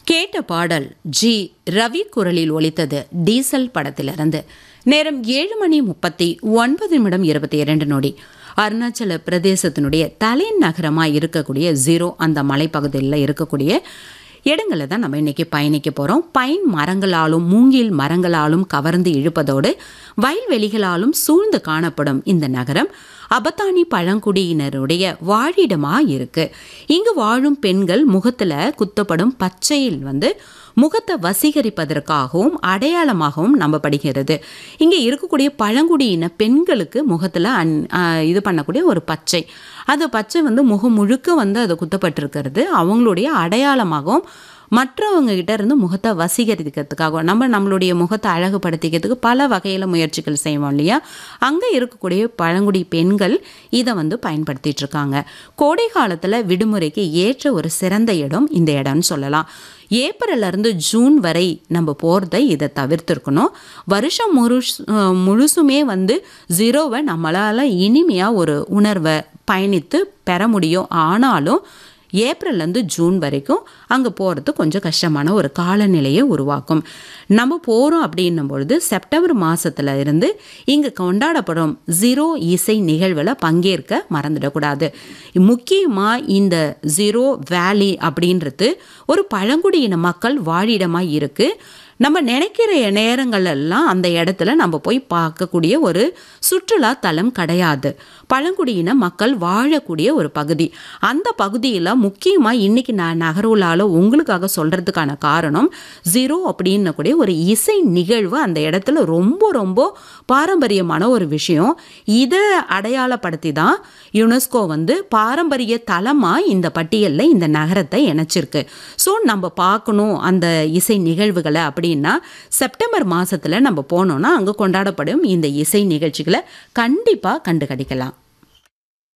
கேட்ட பாடல் ஜி ரவி குரலில் ஒலித்தது டீசல் படத்திலிருந்து நேரம் ஏழு மணி முப்பத்தி ஒன்பது நிமிடம் இருபத்தி இரண்டு நொடி அருணாச்சல பிரதேசத்தினுடைய தலைநகரமாக இருக்கக்கூடிய ஜீரோ அந்த மலைப்பகுதியில் இருக்கக்கூடிய இடங்களை தான் நம்ம இன்னைக்கு பயணிக்க போகிறோம் பைன் மரங்களாலும் மூங்கில் மரங்களாலும் கவர்ந்து இழுப்பதோடு வயல்வெளிகளாலும் சூழ்ந்து காணப்படும் இந்த நகரம் அபத்தானி பழங்குடியினருடைய வாழிடமா இருக்கு இங்கு வாழும் பெண்கள் முகத்துல குத்தப்படும் பச்சையில் வந்து முகத்தை வசீகரிப்பதற்காகவும் அடையாளமாகவும் நம்பப்படுகிறது இங்கே இருக்கக்கூடிய பழங்குடியின பெண்களுக்கு முகத்தில் அன் இது பண்ணக்கூடிய ஒரு பச்சை அது பச்சை வந்து முகம் முழுக்க வந்து அது குத்தப்பட்டிருக்கிறது அவங்களுடைய அடையாளமாகவும் மற்றவங்க கிட்ட இருந்து முகத்தை வசீகரிக்கிறதுக்காக நம்ம நம்மளுடைய முகத்தை அழகுபடுத்திக்கிறதுக்கு பல வகையில் முயற்சிகள் செய்வோம் இல்லையா அங்கே இருக்கக்கூடிய பழங்குடி பெண்கள் இதை வந்து பயன்படுத்திட்டு இருக்காங்க கோடை காலத்தில் விடுமுறைக்கு ஏற்ற ஒரு சிறந்த இடம் இந்த இடம்னு சொல்லலாம் ஏப்ரல்லேருந்து ஜூன் வரை நம்ம போகிறத இதை தவிர்த்துருக்கணும் வருஷம் முழுஸ் முழுசுமே வந்து ஜீரோவை நம்மளால் இனிமையாக ஒரு உணர்வை பயணித்து பெற முடியும் ஆனாலும் ஏப்ரல்லேருந்து ஜூன் வரைக்கும் அங்கே போகிறது கொஞ்சம் கஷ்டமான ஒரு காலநிலையை உருவாக்கும் நம்ம போகிறோம் அப்படின்னும் பொழுது செப்டம்பர் மாதத்தில் இருந்து இங்கே கொண்டாடப்படும் ஜீரோ இசை நிகழ்வில் பங்கேற்க மறந்துடக்கூடாது முக்கியமாக இந்த ஜீரோ வேலி அப்படின்றது ஒரு பழங்குடியின மக்கள் வாழிடமாக இருக்குது நம்ம நினைக்கிற நேரங்கள் எல்லாம் அந்த இடத்துல நம்ம போய் பார்க்கக்கூடிய ஒரு சுற்றுலா தலம் கிடையாது பழங்குடியின மக்கள் வாழக்கூடிய ஒரு பகுதி அந்த பகுதியில் முக்கியமாக இன்னைக்கு நான் நகர்வுலால் உங்களுக்காக சொல்கிறதுக்கான காரணம் ஜீரோ அப்படின்னக்கூடிய ஒரு இசை நிகழ்வு அந்த இடத்துல ரொம்ப ரொம்ப பாரம்பரியமான ஒரு விஷயம் இதை அடையாளப்படுத்தி தான் யுனெஸ்கோ வந்து பாரம்பரிய தலமாக இந்த பட்டியலில் இந்த நகரத்தை இணைச்சிருக்கு ஸோ நம்ம பார்க்கணும் அந்த இசை நிகழ்வுகளை அப்படின்னா செப்டம்பர் மாதத்தில் நம்ம போனோம்னா அங்கே கொண்டாடப்படும் இந்த இசை நிகழ்ச்சிகளை கண்டிப்பாக கண்டு கடிக்கலாம்